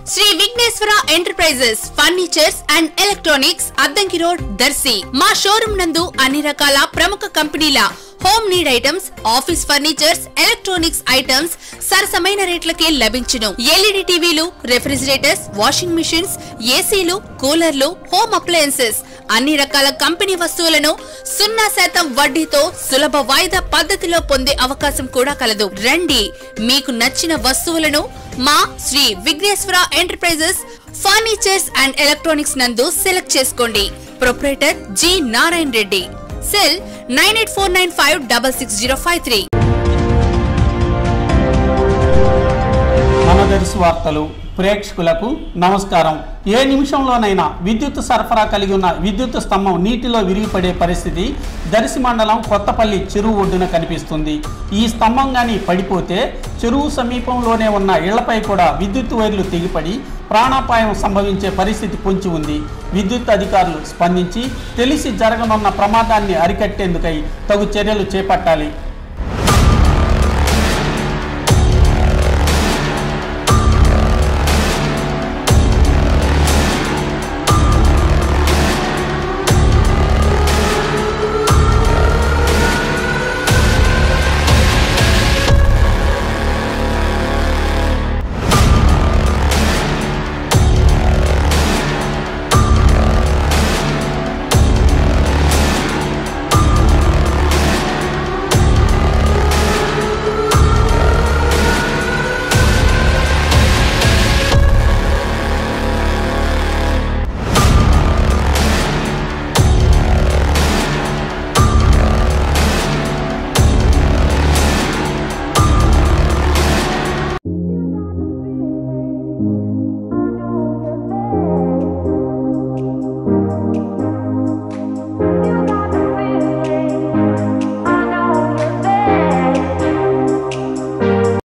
Shri Vighneshwara enterprises furnitures and electronics Addanki road Darshi మా showroom నందు అన్ని రకాల ప్రముఖ కంపెనీల home need items office furnitures electronics items సరసమైన రేట్లకే లభించును ఎల్ఈడి టీవీలు రెఫ్రిజిరేటర్స్ వాషింగ్ మిషన్స్ ఏసీలు కూలర్లు హోమ్ అప్లయన్సెస్ అన్ని రకాల కంపెనీ వస్తువులను సున్నా శాతం వడ్డీతో సులభ వాయిదా పద్ధతిలో పొందే అవకాశం కూడా కలదు రండి మీకు నచ్చిన వస్తువులను మా Shri Vighneshwara enterprises furnitures and electronics నందు సెలెక్ట్ చేసుకోండి proprietor G Narayana Reddy cell nine eight four nine five double six zero five three మనదర్శి వార్తలు ప్రేక్షకులకు నమస్కారం ఏ నిమిషంలోనైనా విద్యుత్ సరఫరా కలిగి ఉన్న విద్యుత్ స్తంభం నీటిలో విరిగిపడే పరిస్థితి దర్శి మండలం కొత్తపల్లి చెరువు ఒడ్డున కనిపిస్తుంది ఈ స్తంభం కానీ పడిపోతే చెరువు సమీపంలోనే ఉన్న ఇళ్లపై కూడా విద్యుత్ వైర్లు తెగిపడి ప్రాణాపాయం సంభవించే పరిస్థితి పొంచి ఉంది విద్యుత్ అధికారులు స్పందించి తెలిసి జరగనున్న ప్రమాదాన్ని అరికట్టేందుకై తగు చర్యలు చేపట్టాలి